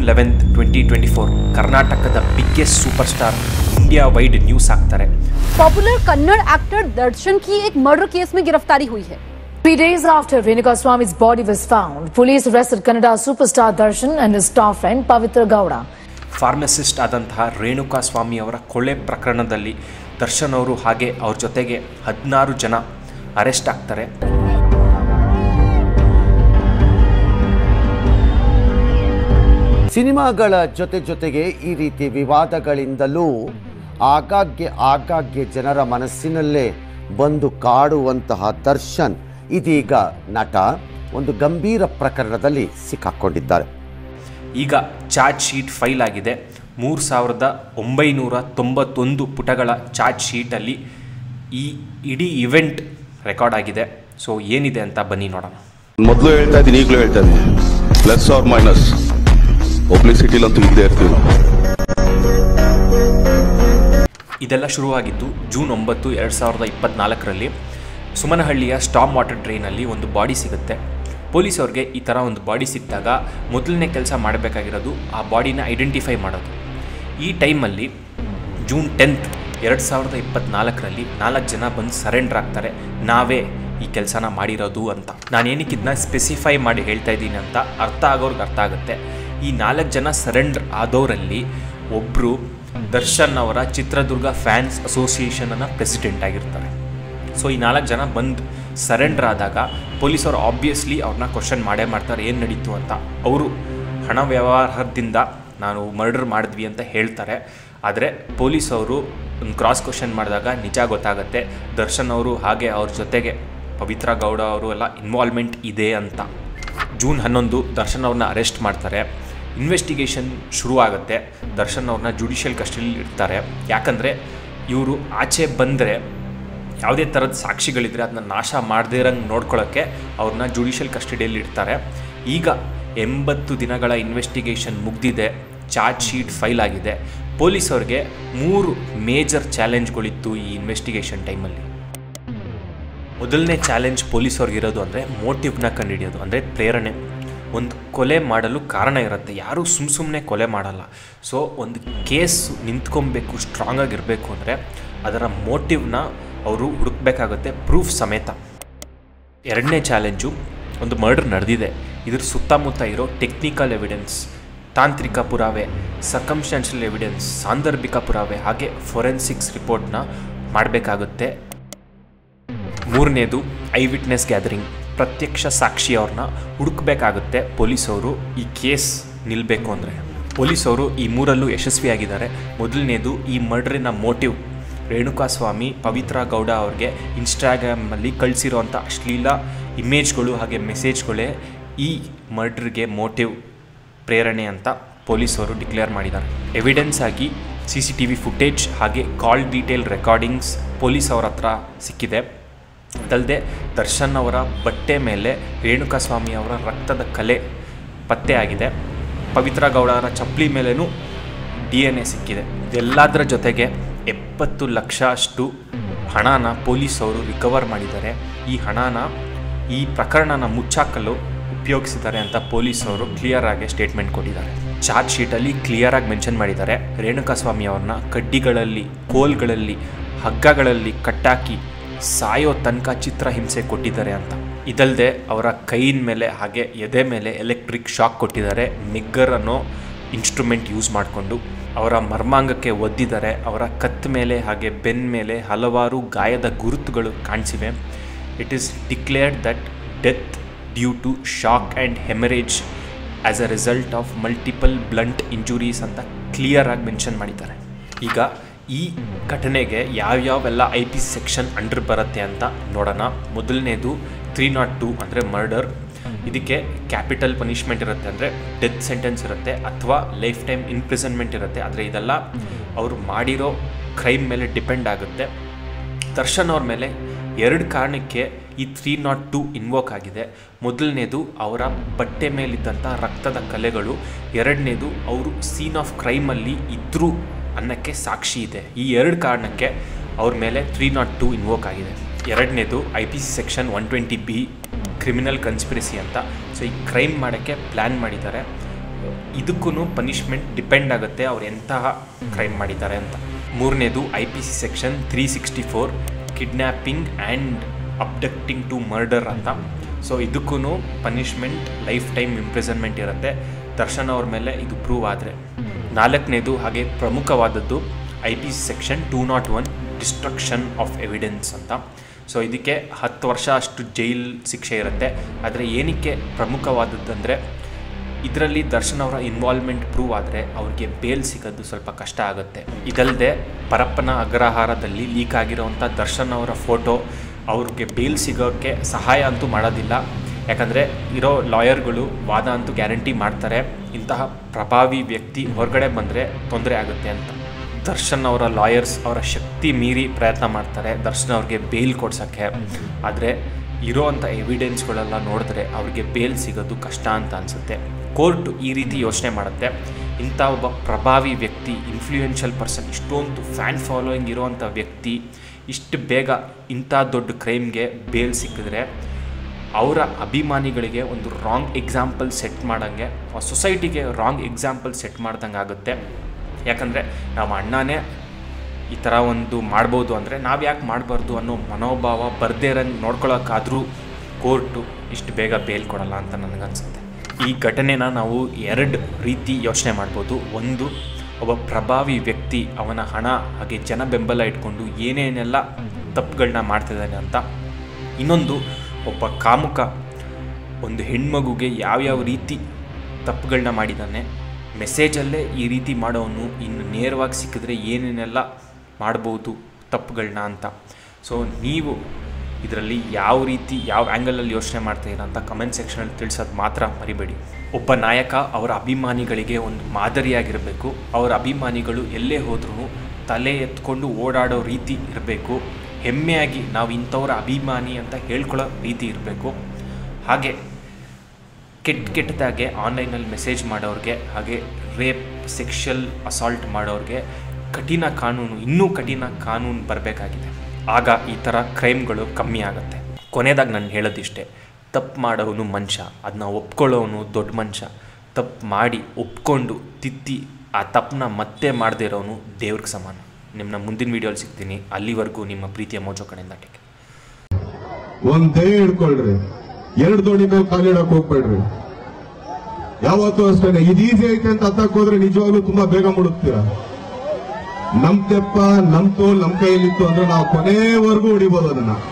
Eleventh twenty twenty four ಕರ್ನಾಟಕದ biggest super star India wide news ಆಗ್ತಾರೆ popular Kannada actor Darshan की एक मर्डर केस में गिरफ्तारी हुई है Three days after Renuka Swami's body was found, police arrested Kannada superstar Darshan and his star friend Pavitra Gowda. Pharmacist ಆದಂತಹ ರೇಣುಕಾ ಸ್ವಾಮಿ ಅವರ ಕೊಲೆ ಪ್ರಕರಣದಲ್ಲಿ ದರ್ಶನ್ ಅವರು ಹಾಗೆ ಅವ್ರ ಜೊತೆಗೆ ಹದಿನಾರು ಜನ ಅರೆಸ್ಟ್ ಆಗ್ತಾರೆ ಸಿನಿಮಾಗಳ ಜೊತೆ ಜೊತೆಗೆ ಈ ರೀತಿ ವಿವಾದಗಳಿಂದಲೂ ಆಗಾಗ್ಗೆ ಆಗಾಗ್ಗೆ ಜನರ ಮನಸ್ಸಿನಲ್ಲೇ ಬಂದು ಕಾಡುವಂತಹ ದರ್ಶನ್ ಇದೀಗ ನಟ ಒಂದು ಗಂಭೀರ ಪ್ರಕರಣದಲ್ಲಿ ಸಿಕ್ಕಾಕೊಂಡಿದ್ದಾರೆ ಈಗ ಚಾರ್ಜ್ ಶೀಟ್ ಫೈಲ್ ಆಗಿದೆ ಮೂರು ಸಾವಿರದ ಒಂಬೈನೂರ ತೊಂಬತ್ತೊಂದು ಪುಟಗಳ ಚಾರ್ಜ್ ಶೀಟಲ್ಲಿ ಈ ಇಡೀ ಇವೆಂಟ್ ರೆಕಾರ್ಡ್ ಆಗಿದೆ ಸೊ ಏನಿದೆ ಅಂತ ಬನ್ನಿ ನೋಡೋಣ ಮೊದಲು ಹೇಳ್ತಾ ಇದ್ದೀನಿ ಈಗಲೂ ಹೇಳ್ತಾ ಇದ್ದೀನಿ ಪ್ಲಸ್ ಆರ್ ಮೈನಸ್ ಪಬ್ಲಿಸಿಟಿಲಂತೂ ಇದ್ದೇ ಇರ್ತೀವಿ ನಾವು ಇದೆಲ್ಲ ಶುರುವಾಗಿದ್ದು ಜೂನ್ ಒಂಬತ್ತು ಎರಡು ಸಾವಿರದ ಇಪ್ಪತ್ನಾಲ್ಕರಲ್ಲಿ ಸುಮನಹಳ್ಳಿಯ ಸ್ಟಾಮ್ ವಾಟರ್ ಡ್ರೈನಲ್ಲಿ ಒಂದು ಬಾಡಿ ಸಿಗುತ್ತೆ ಪೊಲೀಸ್ ಅವ್ರಿಗೆ ಈ ಥರ ಒಂದು ಬಾಡಿ ಸಿಕ್ಕಿದಾಗ ಮೊದಲನೇ ಕೆಲಸ ಮಾಡಬೇಕಾಗಿರೋದು ಆ ಬಾಡಿನ ಐಡೆಂಟಿಫೈ ಮಾಡೋದು ಈ ಟೈಮಲ್ಲಿ ಜೂನ್ ಟೆಂತ್ ಎರಡು ಸಾವಿರದ ಇಪ್ಪತ್ನಾಲ್ಕರಲ್ಲಿ ನಾಲ್ಕು ಜನ ಬಂದು ಸರೆಂಡರ್ ಆಗ್ತಾರೆ ನಾವೇ ಈ ಕೆಲಸನ ಮಾಡಿರೋದು ಅಂತ ನಾನು ಏನಕ್ಕೆ ಇದನ್ನ ಸ್ಪೆಸಿಫೈ ಮಾಡಿ ಹೇಳ್ತಾ ಇದ್ದೀನಿ ಅಂತ ಅರ್ಥ ಆಗೋರ್ಗೆ ಅರ್ಥ ಆಗುತ್ತೆ ಈ ನಾಲ್ಕು ಜನ ಸರೆಂಡರ್ ಆದವರಲ್ಲಿ ಒಬ್ಬರು ದರ್ಶನ್ ಅವರ ಚಿತ್ರದುರ್ಗ ಫ್ಯಾನ್ಸ್ ಅಸೋಸಿಯೇಷನ್ನ ಪ್ರೆಸಿಡೆಂಟ್ ಆಗಿರ್ತಾರೆ ಸೊ ಈ ನಾಲ್ಕು ಜನ ಬಂದು ಸರೆಂಡರ್ ಆದಾಗ ಪೊಲೀಸರು ಆಬ್ವಿಯಸ್ಲಿ ಅವ್ರನ್ನ ಕ್ವಶನ್ ಮಾಡೇ ಮಾಡ್ತಾರೆ ಏನು ನಡೀತು ಅಂತ ಅವರು ಹಣ ವ್ಯವಹಾರದಿಂದ ನಾನು ಮರ್ಡರ್ ಮಾಡಿದ್ವಿ ಅಂತ ಹೇಳ್ತಾರೆ ಆದರೆ ಪೊಲೀಸ್ ಅವರು ಒಂದು ಕ್ರಾಸ್ ಕ್ವಶನ್ ಮಾಡಿದಾಗ ನಿಜ ಗೊತ್ತಾಗುತ್ತೆ ದರ್ಶನ್ ಅವರು ಹಾಗೆ ಅವ್ರ ಜೊತೆಗೆ ಪವಿತ್ರ ಗೌಡ ಅವರು ಎಲ್ಲ ಇನ್ವಾಲ್ವ್ಮೆಂಟ್ ಇದೆ ಅಂತ ಜೂನ್ ಹನ್ನೊಂದು ದರ್ಶನ್ ಅವ್ರನ್ನ ಅರೆಸ್ಟ್ ಮಾಡ್ತಾರೆ ಇನ್ವೆಸ್ಟಿಗೇಷನ್ ಶುರು ಆಗುತ್ತೆ ದರ್ಶನ್ ಅವ್ರನ್ನ ಜುಡಿಷಿಯಲ್ ಕಸ್ಟಡಿಲಿ ಇಡ್ತಾರೆ ಯಾಕಂದರೆ ಇವರು ಆಚೆ ಬಂದರೆ ಯಾವುದೇ ಥರದ ಸಾಕ್ಷಿಗಳಿದ್ರೆ ಅದನ್ನ ನಾಶ ಮಾಡದೇ ಇರಂಗೆ ನೋಡ್ಕೊಳ್ಳೋಕ್ಕೆ ಅವ್ರನ್ನ ಜುಡಿಷಿಯಲ್ ಕಸ್ಟಡಿಯಲ್ಲಿ ಇಡ್ತಾರೆ ಈಗ ಎಂಬತ್ತು ದಿನಗಳ ಇನ್ವೆಸ್ಟಿಗೇಷನ್ ಮುಗ್ದಿದೆ ಚಾರ್ಜ್ ಶೀಟ್ ಫೈಲ್ ಆಗಿದೆ ಪೊಲೀಸ್ ಅವ್ರಿಗೆ ಮೂರು ಮೇಜರ್ ಚಾಲೆಂಜ್ಗಳಿತ್ತು ಈ ಇನ್ವೆಸ್ಟಿಗೇಷನ್ ಟೈಮಲ್ಲಿ ಮೊದಲನೇ ಚಾಲೆಂಜ್ ಪೊಲೀಸವ್ರಿಗೆ ಇರೋದು ಅಂದರೆ ಮೋಟಿವ್ನ ಕಂಡುಹಿಡಿಯೋದು ಅಂದರೆ ಪ್ರೇರಣೆ ಒಂದು ಕೊಲೆ ಮಾಡಲು ಕಾರಣ ಇರುತ್ತೆ ಯಾರೂ ಸುಮ್ಮ ಸುಮ್ಮನೆ ಕೊಲೆ ಮಾಡಲ್ಲ ಸೊ ಒಂದು ಕೇಸ್ ನಿಂತ್ಕೊಬೇಕು ಸ್ಟ್ರಾಂಗ್ ಆಗಿರಬೇಕು ಅಂದರೆ ಅದರ ಮೋಟಿವ್ನ ಅವರು ಹುಡುಕ್ಬೇಕಾಗುತ್ತೆ ಪ್ರೂಫ್ ಸಮೇತ ಎರಡನೇ ಚಾಲೆಂಜು ಒಂದು ಮರ್ಡರ್ ನಡೆದಿದೆ ಇದ್ರ ಸುತ್ತಮುತ್ತ ಇರೋ ಟೆಕ್ನಿಕಲ್ ಎವಿಡೆನ್ಸ್ ತಾಂತ್ರಿಕ ಪುರಾವೆ ಸರ್ಕಮ್ಸ್ಟಾನ್ಷಿಯಲ್ ಎವಿಡೆನ್ಸ್ ಸಾಂದರ್ಭಿಕ ಪುರಾವೆ ಹಾಗೆ ಫೊರೆನ್ಸಿಕ್ಸ್ ರಿಪೋರ್ಟ್ನ ಮಾಡಬೇಕಾಗುತ್ತೆ ಮೂರನೇದು ಐ ವಿಟ್ನೆಸ್ ಗ್ಯಾದರಿಂಗ್ ಪ್ರತ್ಯಕ್ಷ ಸಾಕ್ಷಿಯವ್ರನ್ನ ಹುಡುಕ್ಬೇಕಾಗುತ್ತೆ ಪೊಲೀಸವರು ಈ ಕೇಸ್ ನಿಲ್ಲಬೇಕು ಅಂದರೆ ಪೊಲೀಸವರು ಈ ಮೂರಲ್ಲೂ ಯಶಸ್ವಿಯಾಗಿದ್ದಾರೆ ಮೊದಲನೇದು ಈ ಮರ್ಡ್ರಿನ ಮೋಟಿವ್ ರೇಣುಕಾಸ್ವಾಮಿ ಪವಿತ್ರ ಗೌಡ ಅವ್ರಿಗೆ ಇನ್ಸ್ಟಾಗ್ರಾಮಲ್ಲಿ ಕಳಿಸಿರೋಂಥ ಅಶ್ಲೀಲ ಇಮೇಜ್ಗಳು ಹಾಗೆ ಮೆಸೇಜ್ಗಳೇ ಈ ಮರ್ಡ್ರಿಗೆ ಮೋಟಿವ್ ಪ್ರೇರಣೆ ಅಂತ ಪೊಲೀಸರು ಡಿಕ್ಲೇರ್ ಮಾಡಿದ್ದಾರೆ ಎವಿಡೆನ್ಸ್ ಆಗಿ C C T V footage ಹಾಗೆ ಕಾಲ್ ಡೀಟೇಲ್ ರೆಕಾರ್ಡಿಂಗ್ಸ್ ಪೊಲೀಸ್ ಅವ್ರ ಹತ್ರ ಸಿಕ್ಕಿದೆ ಅದಲ್ಲದೆ ದರ್ಶನ್ ಅವರ ಬಟ್ಟೆ ಮೇಲೆ ರೇಣುಕಾಸ್ವಾಮಿ ಅವರ ರಕ್ತದ ಕಲೆ ಪತ್ತೆ ಆಗಿದೆ ಪವಿತ್ರ ಗೌಡರ ಚಪ್ಪಲಿ ಮೇಲೇನೂ ಡಿ ಎನ್ ಎ ಸಿಕ್ಕಿದೆ ಇದೆಲ್ಲದರ ಜೊತೆಗೆ ಎಪ್ಪತ್ತು ಲಕ್ಷ ಅಷ್ಟು ಹಣನ ಪೊಲೀಸ್ ಅವರು ರಿಕವರ್ ಮಾಡಿದ್ದಾರೆ ಈ ಹಣನ ಈ ಪ್ರಕರಣನ ಮುಚ್ಚಾಕಲು ಉಪಯೋಗಿಸಿದ್ದಾರೆ ಅಂತ ಪೊಲೀಸ್ ಅವರು ಕ್ಲಿಯರ್ ಆಗಿ ಸ್ಟೇಟ್ಮೆಂಟ್ ಕೊಟ್ಟಿದ್ದಾರೆ ಚಾರ್ಜ್ ಶೀಟಲ್ಲಿ ಕ್ಲಿಯರ್ ಆಗಿ ಮೆನ್ಷನ್ ಮಾಡಿದ್ದಾರೆ ರೇಣುಕಾಸ್ವಾಮಿ ಅವ್ರನ್ನ ಕಡ್ಡಿಗಳಲ್ಲಿ ಕೋಲ್ಗಳಲ್ಲಿ ಹಗ್ಗಗಳಲ್ಲಿ ಕಟ್ಟಾಕಿ ಸಾಯೋ ತನಕ ಚಿತ್ರಹಿಂಸೆ ಕೊಟ್ಟಿದ್ದಾರೆ ಅಂತ ಇದಲ್ಲದೆ ಅವರ ಕೈಯಿನ ಮೇಲೆ ಹಾಗೆ ಎದೆ ಮೇಲೆ ಎಲೆಕ್ಟ್ರಿಕ್ ಶಾಕ್ ಕೊಟ್ಟಿದ್ದಾರೆ ನಿಗ್ಗರ್ ಅನ್ನೋ ಇನ್ಸ್ಟ್ರೂಮೆಂಟ್ ಯೂಸ್ ಮಾಡಿಕೊಂಡು ಅವರ ಮರ್ಮಾಂಗಕ್ಕೆ ಒದ್ದಿದ್ದಾರೆ ಅವರ ಕತ್ತ ಮೇಲೆ ಹಾಗೆ ಬೆನ್ನ ಮೇಲೆ ಹಲವಾರು ಗಾಯದ ಗುರುತುಗಳು ಕಾಣಿಸಿವೆ it is declared that death due to shock and haemorrhage as a result of multiple blunt injuries ಅಂತ ಕ್ಲಿಯರ್ ಆಗಿ ಮೆನ್ಷನ್ ಮಾಡಿದ್ದಾರೆ ಈಗ ಈ ಘಟನೆಗೆ ಯಾವ್ಯಾವೆಲ್ಲ ಐ ಪಿ ಸೆಕ್ಷನ್ ಅಂಡರ್ ಬರುತ್ತೆ ಅಂತ ನೋಡೋಣ ಮೊದಲನೇದು ತ್ರೀ ನಾಟ್ ಟೂ ಅಂದರೆ ಮರ್ಡರ್ ಇದಕ್ಕೆ ಕ್ಯಾಪಿಟಲ್ ಪನಿಷ್ಮೆಂಟ್ ಇರುತ್ತೆ ಅಂದರೆ ಡೆತ್ ಸೆಂಟೆನ್ಸ್ ಇರುತ್ತೆ ಅಥವಾ ಲೈಫ್ ಟೈಮ್ ಇನ್ಪ್ರಿಸನ್ಮೆಂಟ್ ಇರುತ್ತೆ ಆದರೆ ಇದೆಲ್ಲ ಅವರು ಮಾಡಿರೋ ಕ್ರೈಮ್ ಮೇಲೆ ಡಿಪೆಂಡ್ ಆಗುತ್ತೆ ದರ್ಶನ್ ಅವ್ರ ಮೇಲೆ ಎರಡು ಕಾರಣಕ್ಕೆ ಈ ತ್ರೀ ನಾಟ್ ಟು ಇನ್ವೋಕ್ ಆಗಿದೆ ಮೊದಲನೇದು ಅವರ ಬಟ್ಟೆ ಮೇಲಿದ್ದಂಥ ರಕ್ತದ ಕಲೆಗಳು ಎರಡನೇದು ಅವರು ಸೀನ್ ಆಫ್ ಕ್ರೈಮಲ್ಲಿ ಇದ್ದರು ಅನ್ನೋಕ್ಕೆ ಸಾಕ್ಷಿ ಇದೆ ಈ ಎರಡು ಕಾರಣಕ್ಕೆ ಅವ್ರ ಮೇಲೆ ತ್ರೀ ನಾಟ್ ಟು ಇನ್ವೋಕ್ ಆಗಿದೆ ಎರಡನೇದು I P C section one twenty B criminal conspiracy ಅಂತ ಸೊ ಈ ಕ್ರೈಮ್ ಮಾಡೋಕ್ಕೆ ಪ್ಲ್ಯಾನ್ ಮಾಡಿದ್ದಾರೆ ಇದಕ್ಕೂ ಪನಿಷ್ಮೆಂಟ್ ಡಿಪೆಂಡ್ ಆಗುತ್ತೆ ಅವ್ರು ಎಂತಹ ಕ್ರೈಮ್ ಮಾಡಿದ್ದಾರೆ ಅಂತ ಮೂರನೇದು I P C section three sixty four kidnapping and abducting to murder ಅಂತ ಸೊ ಇದಕ್ಕೂ ಪನಿಷ್ಮೆಂಟ್ ಲೈಫ್ ಟೈಮ್ ಇಂಪ್ರಿಸನ್ಮೆಂಟ್ ಇರುತ್ತೆ ದರ್ಶನ್ ಅವ್ರ ಮೇಲೆ ಇದು ಪ್ರೂವ್ ಆದರೆ ನಾಲ್ಕನೇದು ಹಾಗೆ ಪ್ರಮುಖವಾದದ್ದು I P C section two not one destruction of evidence ಅಂತ ಸೊ ಇದಕ್ಕೆ ಹತ್ತು ವರ್ಷ ಅಷ್ಟು ಜೈಲ್ ಶಿಕ್ಷೆ ಇರುತ್ತೆ ಆದರೆ ಏನಕ್ಕೆ ಪ್ರಮುಖವಾದದ್ದಂದರೆ ಇದರಲ್ಲಿ ದರ್ಶನ್ ಅವರ ಇನ್ವಾಲ್ವ್ಮೆಂಟ್ ಪ್ರೂವ್ ಆದರೆ ಅವ್ರಿಗೆ ಬೇಲ್ ಸಿಗೋದು ಸ್ವಲ್ಪ ಕಷ್ಟ ಆಗುತ್ತೆ ಇದಲ್ಲದೆ ಪರಪ್ಪನ ಅಗ್ರಹಾರದಲ್ಲಿ ಲೀಕ್ ಆಗಿರೋವಂಥ ದರ್ಶನ್ ಅವರ ಫೋಟೋ ಅವ್ರಿಗೆ ಬೇಲ್ ಸಿಗೋಕ್ಕೆ ಸಹಾಯ ಅಂತೂ ಮಾಡೋದಿಲ್ಲ ಯಾಕಂದರೆ ಇರೋ ಲಾಯರ್ಗಳು ವಾದ ಅಂತೂ ಗ್ಯಾರಂಟಿ ಮಾಡ್ತಾರೆ ಇಂತಹ ಪ್ರಭಾವಿ ವ್ಯಕ್ತಿ ಹೊರಗಡೆ ಬಂದರೆ ತೊಂದರೆ ಆಗುತ್ತೆ ಅಂತ ದರ್ಶನ್ ಅವರ ಲಾಯರ್ಸ್ ಅವರ ಶಕ್ತಿ ಮೀರಿ ಪ್ರಯತ್ನ ಮಾಡ್ತಾರೆ ದರ್ಶನ್ ಅವ್ರಿಗೆ ಬೇಲ್ ಕೊಡ್ಸೋಕ್ಕೆ ಆದರೆ ಇರೋವಂಥ ಎವಿಡೆನ್ಸ್ಗಳೆಲ್ಲ ನೋಡಿದ್ರೆ ಅವ್ರಿಗೆ ಬೇಲ್ ಸಿಗೋದು ಕಷ್ಟ ಅಂತ ಅನಿಸುತ್ತೆ ಕೋರ್ಟ್ ಈ ರೀತಿ ಯೋಚನೆ ಮಾಡುತ್ತೆ ಇಂಥ ಒಬ್ಬ ಪ್ರಭಾವಿ ವ್ಯಕ್ತಿ ಇನ್ಫ್ಲೂಯೆನ್ಷಿಯಲ್ ಪರ್ಸನ್ ಇಷ್ಟೊಂದು ಫ್ಯಾನ್ ಫಾಲೋಯಿಂಗ್ ಇರೋವಂಥ ವ್ಯಕ್ತಿ ಇಷ್ಟು ಬೇಗ ಇಂಥ ದೊಡ್ಡ ಕ್ರೈಮ್ಗೆ ಬೇಲ್ ಸಿಕ್ಕಿದ್ರೆ ಅವರ ಅಭಿಮಾನಿಗಳಿಗೆ ಒಂದು ರಾಂಗ್ ಎಕ್ಸಾಂಪಲ್ ಸೆಟ್ ಮಾಡೋಂಗೆ ಆ ಸೊಸೈಟಿಗೆ ರಾಂಗ್ ಎಕ್ಸಾಂಪಲ್ ಸೆಟ್ ಮಾಡ್ದಂಗೆ ಆಗುತ್ತೆ ಯಾಕಂದರೆ ನಮ್ಮ ಅಣ್ಣನೇ ಈ ಥರ ಒಂದು ಮಾಡ್ಬೋದು ಅಂದರೆ ನಾವು ಯಾಕೆ ಮಾಡಬಾರ್ದು ಅನ್ನೋ ಮನೋಭಾವ ಬರ್ದೇ ಇರೋಂಗೆ ನೋಡ್ಕೊಳ್ಳೋಕ್ಕಾದರೂ ಕೋರ್ಟು ಇಷ್ಟು ಬೇಗ ಬೇಲ್ ಕೊಡಲ್ಲ ಅಂತ ನನಗನ್ಸುತ್ತೆ ಈ ಘಟನೆನ ನಾವು ಎರಡು ರೀತಿ ಯೋಚನೆ ಮಾಡ್ಬೋದು ಒಂದು ಒಬ್ಬ ಪ್ರಭಾವಿ ವ್ಯಕ್ತಿ ಅವನ ಹಣ ಹಾಗೆ ಜನ ಬೆಂಬಲ ಇಟ್ಕೊಂಡು ಏನೇನೆಲ್ಲ ತಪ್ಪುಗಳನ್ನ ಮಾಡ್ತಿದ್ದಾನೆ ಅಂತ ಇನ್ನೊಂದು ಒಬ್ಬ ಕಾಮುಕ ಒಂದು ಹೆಣ್ಮಗುಗೆ ಯಾವ್ಯಾವ ರೀತಿ ತಪ್ಪುಗಳನ್ನ ಮಾಡಿದ್ದಾನೆ ಮೆಸೇಜಲ್ಲೇ ಈ ರೀತಿ ಮಾಡೋನು ಇನ್ನು ನೇರವಾಗಿ ಸಿಕ್ಕಿದ್ರೆ ಏನೇನೆಲ್ಲ ಮಾಡ್ಬೋದು ತಪ್ಪುಗಳನ್ನ ಅಂತ ಸೊ ನೀವು ಇದರಲ್ಲಿ ಯಾವ ರೀತಿ ಯಾವ ಆ್ಯಂಗಲಲ್ಲಿ ಯೋಚನೆ ಮಾಡ್ತೀರಾ ಅಂತ ಕಮೆಂಟ್ ಸೆಕ್ಷನಲ್ಲಿ ತಿಳಿಸೋದು ಮಾತ್ರ ಮರಿಬೇಡಿ ಒಬ್ಬ ನಾಯಕ ಅವರ ಅಭಿಮಾನಿಗಳಿಗೆ ಒಂದು ಮಾದರಿಯಾಗಿರಬೇಕು ಅವರ ಅಭಿಮಾನಿಗಳು ಎಲ್ಲೇ ಹೋದ್ರೂ ತಲೆ ಎತ್ಕೊಂಡು ಓಡಾಡೋ ರೀತಿ ಇರಬೇಕು ಹೆಮ್ಮೆಯಾಗಿ ನಾವು ಇಂಥವ್ರ ಅಭಿಮಾನಿ ಅಂತ ಹೇಳ್ಕೊಳ್ಳೋ ರೀತಿ ಇರಬೇಕು ಹಾಗೆ ಕೆಟ್ಟ ಕೆಟ್ಟದಾಗೆ ಆನ್ಲೈನಲ್ಲಿ ಮೆಸೇಜ್ ಮಾಡೋರಿಗೆ ಹಾಗೆ ರೇಪ್ ಸೆಕ್ಷುಯಲ್ ಅಸಾಲ್ಟ್ ಮಾಡೋರಿಗೆ ಕಠಿಣ ಕಾನೂನು ಇನ್ನೂ ಕಠಿಣ ಕಾನೂನು ಬರಬೇಕಾಗಿದೆ ಆಗ ಈ ಥರ ಕ್ರೈಮ್ಗಳು ಕಮ್ಮಿ ಆಗುತ್ತೆ ಕೊನೆಯದಾಗಿ ನಾನು ಹೇಳೋದಿಷ್ಟೇ ತಪ್ಪು ಮಾಡೋವನು ಮನುಷ್ಯ ಅದನ್ನ ಒಪ್ಕೊಳ್ಳೋನು ದೊಡ್ಡ ಮನುಷ್ಯ ತಪ್ಪು ಮಾಡಿ ಒಪ್ಕೊಂಡು ತಿದ್ದಿ ಆ ತಪ್ಪನ್ನ ಮತ್ತೆ ಮಾಡದೇ ಇರೋನು ದೇವ್ರಿಗೆ ಸಮಾನ ನಿಮ್ಮನ್ನ ಮುಂದಿನ ವೀಡಿಯೋಲಿ ಸಿಗ್ತೀನಿ ಅಲ್ಲಿವರೆಗೂ ನಿಮ್ಮ ಪ್ರೀತಿಯ ಮೋಜೋ ಕಡೆಯಿಂದ ಟೇಕ್ ಒಂದ್ ದಯ ಹಿಡ್ಕೊಳ್ರಿ ಎರಡ್ ದೋಣಿ ಮೇಲೆ ಕಾಲಿಡಕ್ ಹೋಗ್ಬೇಡ್ರಿ ಯಾವತ್ತೂ ಅಷ್ಟೇ ಇದು ಈಸಿ ಐತೆ ಅಂತ ಹತ್ತಕ್ ಹೋದ್ರೆ ನಿಜವಾಗ್ಲೂ ತುಂಬಾ ಬೇಗ ಮುಡುತ್ತೀರಾ ನಮ್ ತೆಪ್ಪ ನಮ್ ತೋಲ್ ನಮ್ ಕೈಯಲ್ಲಿತ್ತು ಅಂದ್ರೆ ನಾವು ಕೊನೆವರೆಗೂ ಹೊಡಿಬೋದು ಅದನ್ನ